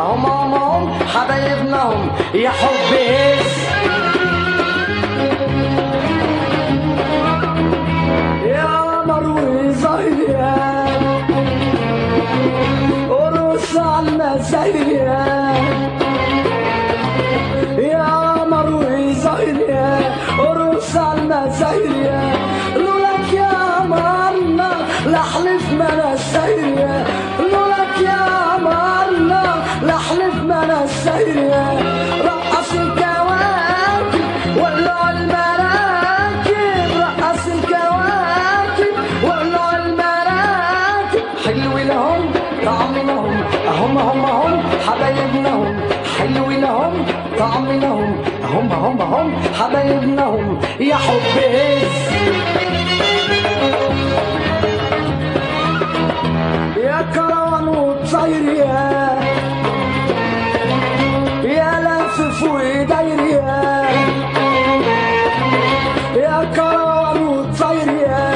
هم هم هم حبايبنا هم يا حب هز يا مروي زهريا ورص على المسايا يا مروي زهريا ورص على المسايا لولاك يا مرنا لحلف ما انا سايريا لولاك يا مرنا لحلف ما انا سايريا رقص الكواكب ولع المراكب رقص الكواكب ولع المراكب حلو لهم طعم لهم هم هم هم حبايبنا هم حلو لهم طعم لهم هم هم هم حبايبنا هم يا حب هز يا كروان وطير يا يا لافف وداير يا يا كروان وطير يا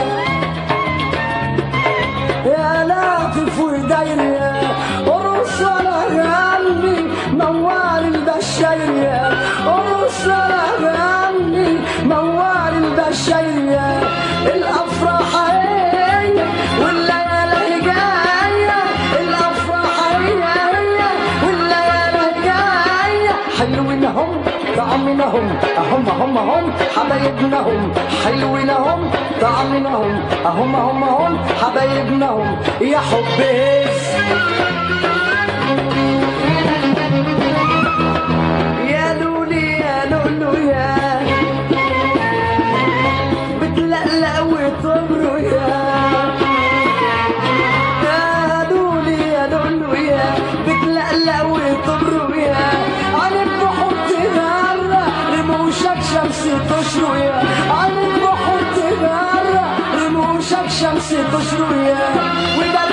يا لافف وداير يا ورص انا غني موال البشاير يا ورص انا غني موال البشاير يا الافراح هي والليالي جايه الافراح هي هي والليالي جايه حلوين هم طعمنا هم هم هم هم حبايبنا هم حلوين هم طعمنا هم هم هم هم حبايبنا هم يا حب هز يا لولي يا لولو يا بتلقلق وتمرو يا يا لولي يا لولو يا بتلقلق وتمرو يا عليك بحط غرة رموشك شمس تشرو يا عليك بحط غرة رموشك شمس تشرو يا وبل